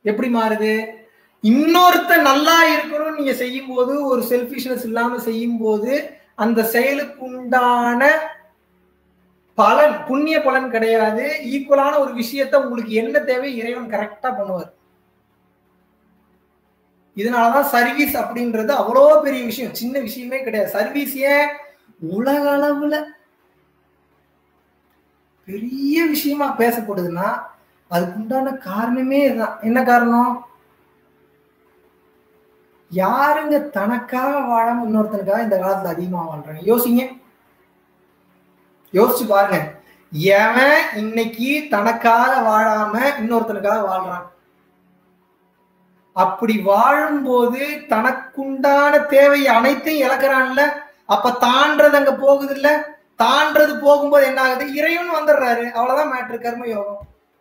எப்படி மாறுது இன்னொருத்த நல்லா இருக்கணும்னு நீங்க செய்யும் போது ஒரு செல்ஃபிஷ்னஸ் இல்லாம செய்யும் போது அந்த செயலுக்கு உண்டான பலன் புண்ணிய பலன் கிடையாது ஈக்குவலான ஒரு விஷயத்த உங்களுக்கு என்ன தேவை இறைவன் கரெக்டா பண்ணுவார் இதனாலதான் சர்வீஸ் அப்படின்றது அவ்வளோ பெரிய விஷயம் சின்ன விஷயமே கிடையாது சர்வீஸ் ஏன் உலக அளவுல பெரிய விஷயமா பேசப்படுதுன்னா அதுக்கு உண்டான காரணமே இதுதான் என்ன காரணம் யாருங்க தனக்காக வாழாம இன்னொருத்தனுக்காக இந்த காலத்துல அதிகமா வாழ்றாங்க யோசிங்க யோசிச்சு பாருங்க எவன் இன்னைக்கு தனக்காக வாழாம இன்னொருத்தனுக்காக வாழ்றான் அப்படி வாழும்போது தனக்குண்டான தேவை அனைத்தையும் இழக்கிறான்ல அப்ப தாண்டது அங்க போகுது இல்ல தாண்டது போகும்போது என்ன ஆகுது இறைவன் வந்துடுறாரு அவ்வளவுதான் மேட்ரு கர்ம யோகம்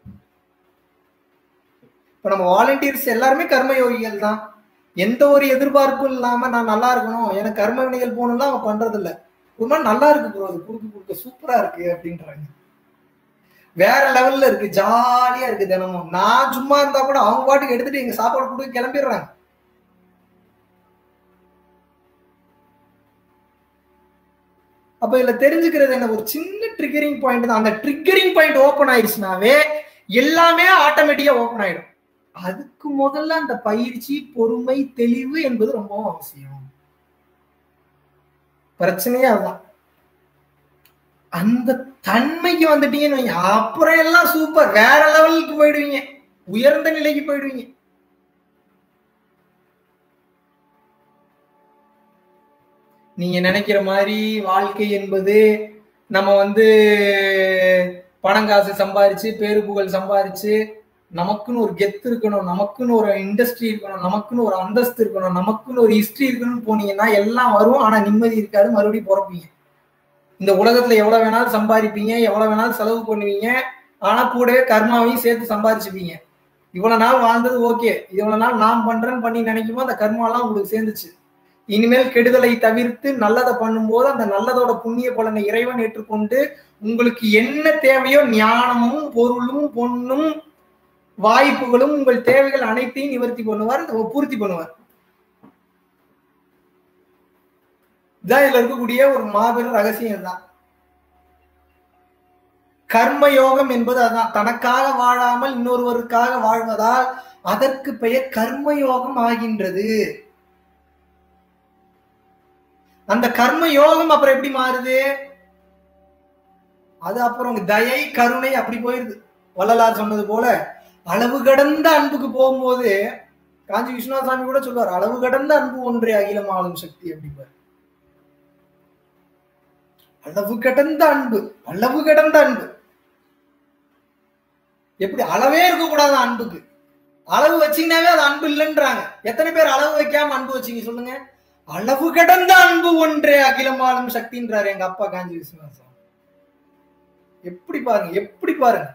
இப்ப நம்ம வாலண்டியர்ஸ் எல்லாருமே கர்மயோகிகள் தான் எந்த ஒரு எதிர்பார்ப்பும் இல்லாம நான் நல்லா இருக்கணும் எனக்கு கர்ம வினைகள் போகணும்லாம் அவங்க பண்றது இல்ல ஒரு மாதிரி நல்லா இருக்கு ப்ரோ அது குடுக்க குடுக்க சூப்பரா இருக்கு அப்படின்றாங்க வேற லெவல்ல இருக்கு ஜாலியா இருக்கு தினமும் நான் சும்மா இருந்தா கூட அவங்க பாட்டுக்கு எடுத்துட்டு எங்க சாப்பாடு கொடுக்க கிளம்பிடுறாங்க அப்ப இதுல தெரிஞ்சுக்கிறது என்ன ஒரு சின்ன ட்ரிகரிங் பாயிண்ட் தான் அந்த ட்ரிகரிங் பாயிண்ட் ஓபன் ஆயிடுச்சுனாவே எல்லாமே ஆட்டோமேட்டிக்கா ஓபன் ஆயிடும் அதுக்கு முதல்ல அந்த பயிற்சி பொறுமை தெளிவு என்பது ரொம்ப அவசியம் பிரச்சனையே அதுதான் அந்த தன்மைக்கு வந்துட்டீங்கன்னு வைங்க அப்புறம் எல்லாம் சூப்பர் வேற லெவலுக்கு போயிடுவீங்க உயர்ந்த நிலைக்கு போயிடுவீங்க நீங்க நினைக்கிற மாதிரி வாழ்க்கை என்பது நம்ம வந்து பணம் காசு சம்பாரிச்சு பேரு புகழ் சம்பாரிச்சு நமக்குன்னு ஒரு கெத்து இருக்கணும் நமக்குன்னு ஒரு இண்டஸ்ட்ரி இருக்கணும் நமக்குன்னு ஒரு அந்தஸ்து இருக்கணும் நமக்குன்னு ஒரு ஹிஸ்டரி இருக்கணும்னு போனீங்கன்னா எல்லாம் வரும் ஆனா நிம்மதி இருக்காது மறுபடியும் பிறப்பீங்க இந்த உலகத்துல எவ்வளவு வேணாலும் சம்பாதிப்பீங்க எவ்வளவு வேணாலும் செலவு பண்ணுவீங்க ஆனா கூடவே கர்மாவையும் சேர்த்து சம்பாதிச்சுப்பீங்க இவ்வளவு நாள் வாழ்ந்தது ஓகே இவ்வளவு நாள் நான் பண்றேன்னு பண்ணி நினைக்கும்போது அந்த கர்மாலாம் உங்களுக்கு சேர்ந்துச்சு இனிமேல் கெடுதலை தவிர்த்து நல்லதை பண்ணும்போது அந்த நல்லதோட புண்ணிய பலனை இறைவன் ஏற்றுக்கொண்டு உங்களுக்கு என்ன தேவையோ ஞானமும் பொருளும் பொண்ணும் வாய்ப்புகளும் உங்கள் தேவைகள் அனைத்தையும் நிவர்த்தி பண்ணுவார் பூர்த்தி பண்ணுவார் இதான் இதுல இருக்கக்கூடிய ஒரு மாபெரும் ரகசியம் தான் கர்மயோகம் என்பது அதான் தனக்காக வாழாமல் இன்னொருவருக்காக வாழ்வதால் அதற்கு பெயர் கர்மயோகம் ஆகின்றது அந்த கர்ம யோகம் அப்புறம் எப்படி மாறுது அது அப்புறம் தயை கருணை அப்படி போயிருது வள்ளலார் சொன்னது போல அளவு கடந்த அன்புக்கு போகும்போது காஞ்சி விஸ்வநாத சாமி கூட சொல்லுவார் அளவு கடந்த அன்பு ஒன்றே அகிலம் ஆளும் சக்தி அப்படிம்பார் அளவு கடந்த அன்பு அளவு கடந்த அன்பு எப்படி அளவே இருக்கக்கூடாது அன்புக்கு அளவு வச்சீங்கன்னாவே அது அன்பு இல்லைன்றாங்க எத்தனை பேர் அளவு வைக்காம அன்பு வச்சீங்க சொல்லுங்க அளவு கடந்த அன்பு ஒன்றே அகிலமாலும் சக்தின்றாரு எங்க அப்பா காஞ்சி விஸ்வநாத சாமி எப்படி பாருங்க எப்படி பாருங்க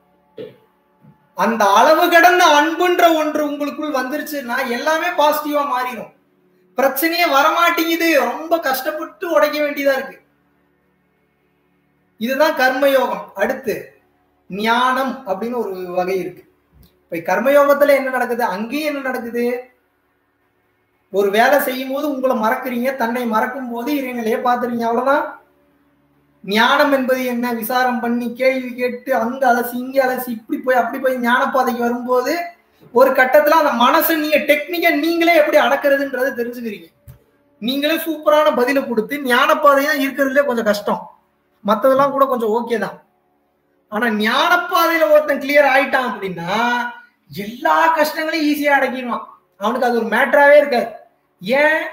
அந்த அளவு கடந்த அன்புன்ற ஒன்று உங்களுக்குள் வந்துருச்சுன்னா எல்லாமே பாசிட்டிவா மாறிடும் பிரச்சனையே வரமாட்டேங்குது ரொம்ப கஷ்டப்பட்டு உடைக்க வேண்டியதா இருக்கு இதுதான் கர்மயோகம் அடுத்து ஞானம் அப்படின்னு ஒரு வகை இருக்கு இப்ப கர்மயோகத்துல என்ன நடக்குது அங்கேயும் என்ன நடக்குது ஒரு வேலை செய்யும் போது உங்களை மறக்கிறீங்க தன்னை மறக்கும் போது இறைநிலையை பார்த்துறீங்க அவ்வளவுதான் ஞானம் என்பது என்ன விசாரம் பண்ணி கேள்வி கேட்டு அங்க அலசி இங்க அலசி இப்படி போய் அப்படி போய் ஞானப்பாதைக்கு வரும்போது ஒரு கட்டத்துல அந்த மனசை நீங்க டெக்னிக்கா நீங்களே எப்படி அடக்கிறதுன்றது தெரிஞ்சுக்கிறீங்க நீங்களே சூப்பரான பதிலை கொடுத்து ஞானப்பாதையா இருக்கிறதுல கொஞ்சம் கஷ்டம் மத்ததெல்லாம் கூட கொஞ்சம் ஓகே தான் ஆனா ஞானப்பாதையில ஒருத்தன் கிளியர் ஆயிட்டான் அப்படின்னா எல்லா கஷ்டங்களையும் ஈஸியா அடக்கிடுவான் அவனுக்கு அது ஒரு மேட்டராவே இருக்காது ஏன்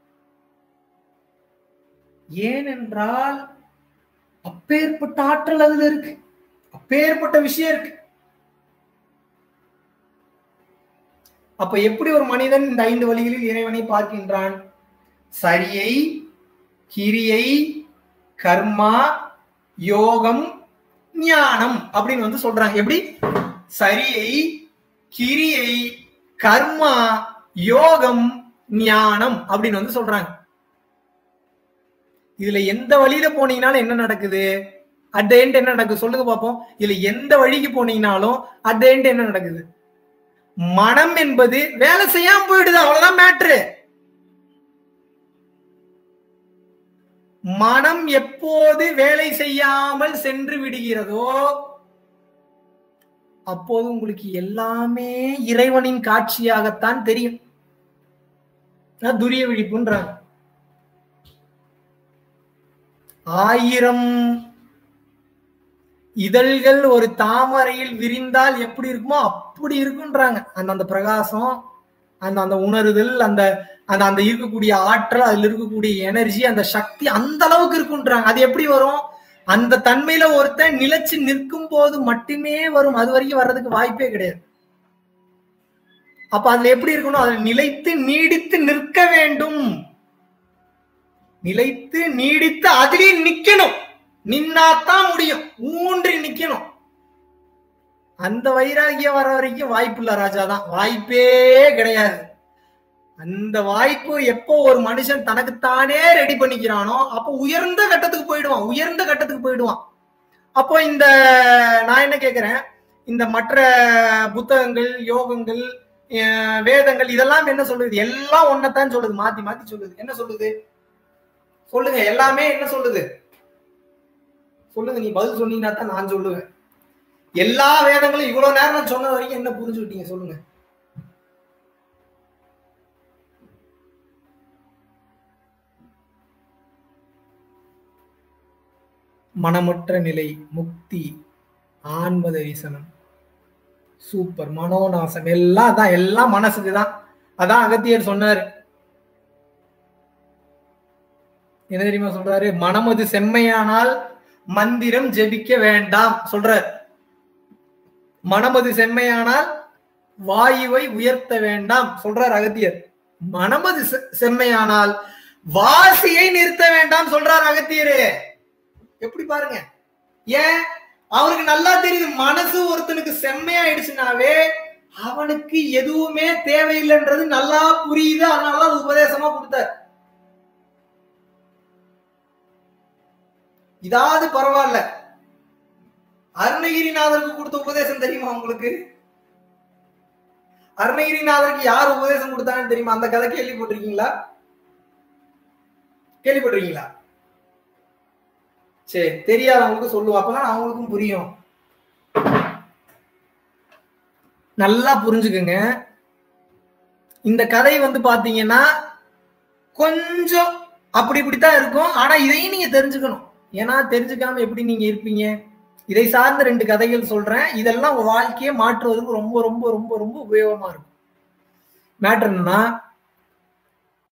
ஏனென்றால் அப்பேற்பட்ட ஆற்றல் அதுல இருக்கு அப்பேற்பட்ட விஷயம் இருக்கு அப்ப எப்படி ஒரு மனிதன் இந்த ஐந்து வழிகளில் இறைவனை பார்க்கின்றான் சரியை கிரியை கர்மா யோகம் ஞானம் அப்படின்னு வந்து சொல்றாங்க எப்படி சரியை கிரியை கர்மா யோகம் ஞானம் அப்படின்னு வந்து சொல்றாங்க இதுல எந்த வழியில போனீங்கனாலும் என்ன நடக்குது அட் எண்ட் என்ன நடக்குது சொல்லுங்க பார்ப்போம் இதுல எந்த வழிக்கு போனீங்கனாலும் அட் எண்ட் என்ன நடக்குது மனம் என்பது வேலை செய்யாம போயிடுது அவ்வளவுதான் மேட்ரு மனம் எப்போது வேலை செய்யாமல் சென்று விடுகிறதோ அப்போது உங்களுக்கு எல்லாமே இறைவனின் காட்சியாகத்தான் தெரியும் அதான் துரிய விழிப்புன்றாங்க ஆயிரம் இதழ்கள் ஒரு தாமரையில் விரிந்தால் எப்படி இருக்குமோ அப்படி இருக்குன்றாங்க அந்த அந்த பிரகாசம் அந்த அந்த உணருதல் அந்த அந்த அந்த இருக்கக்கூடிய ஆற்றல் அதுல இருக்கக்கூடிய எனர்ஜி அந்த சக்தி அந்த அளவுக்கு இருக்குன்றாங்க அது எப்படி வரும் அந்த தன்மையில ஒருத்தன் நிலைச்சு நிற்கும் போது மட்டுமே வரும் அது வரைக்கும் வர்றதுக்கு வாய்ப்பே கிடையாது அப்ப அதுல எப்படி இருக்கணும் அதுல நிலைத்து நீடித்து நிற்க வேண்டும் நிலைத்து நீடித்து அதுலயும் நிக்கணும் நின்னாத்தான் முடியும் ஊன்றி நிக்கணும் அந்த வைராகியம் வர வரைக்கும் வாய்ப்பு இல்ல ராஜா தான் வாய்ப்பே கிடையாது அந்த வாய்ப்பு எப்போ ஒரு மனுஷன் தனக்குத்தானே ரெடி பண்ணிக்கிறானோ அப்போ உயர்ந்த கட்டத்துக்கு போயிடுவான் உயர்ந்த கட்டத்துக்கு போயிடுவான் அப்போ இந்த நான் என்ன கேக்குறேன் இந்த மற்ற புத்தகங்கள் யோகங்கள் அஹ் வேதங்கள் இதெல்லாம் என்ன சொல்லுது எல்லாம் ஒன்னதான் சொல்லுது மாத்தி மாத்தி சொல்லுது என்ன சொல்லுது சொல்லுங்க எல்லாமே என்ன சொல்லுது சொல்லுங்க நீ பதில் சொன்னீங்கன்னா தான் நான் சொல்லுவேன் எல்லா வேதங்களும் இவ்வளவு நேரம் நான் சொன்ன வரைக்கும் என்ன புரிஞ்சுக்கிட்டீங்க சொல்லுங்க மனமற்ற நிலை முக்தி ஆன்ம தரிசனம் சூப்பர் மனோநாசம் எல்லாம் தான் எல்லாம் மனசுக்கு தான் அதான் அகத்தியர் சொன்னாரு என்ன தெரியுமா சொல்றாரு மனமது செம்மையானால் மந்திரம் ஜெபிக்க வேண்டாம் சொல்றார் மனமது செம்மையானால் வாயுவை உயர்த்த வேண்டாம் சொல்றார் அகத்தியர் மனமது செ- செம்மையானால் வாசியை நிறுத்த வேண்டாம் சொல்றார் அகத்தியரு எப்படி பாருங்க ஏன் அவருக்கு நல்லா தெரியுது மனசு ஒருத்தனுக்கு செம்மையாயிடுச்சுனாவே அவனுக்கு எதுவுமே தேவையில்லைன்றது நல்லா புரியுது அதனாலதான் அது உபதேசமா கொடுத்தார் இதாவது பரவாயில்ல அருணகிரிநாதருக்கு கொடுத்த உபதேசம் தெரியுமா உங்களுக்கு அருணகிரிநாதருக்கு யார் உபதேசம் கொடுத்தாங்கன்னு தெரியுமா அந்த கதை கேள்விப்பட்டிருக்கீங்களா கேள்விப்பட்டிருக்கீங்களா சரி தெரியாதவங்களுக்கு சொல்லுவோம் அப்பதான் அவங்களுக்கும் புரியும் நல்லா புரிஞ்சுக்குங்க இந்த கதை வந்து பாத்தீங்கன்னா கொஞ்சம் அப்படி இப்படித்தான் இருக்கும் ஆனா இதையும் நீங்க தெரிஞ்சுக்கணும் ஏன்னா தெரிஞ்சுக்காம எப்படி நீங்க இருப்பீங்க இதை சார்ந்த ரெண்டு கதைகள் சொல்றேன் இதெல்லாம் உங்க வாழ்க்கையை மாற்றுவதற்கு ரொம்ப ரொம்ப ரொம்ப ரொம்ப உபயோகமா இருக்கும் மேட்டர் என்னன்னா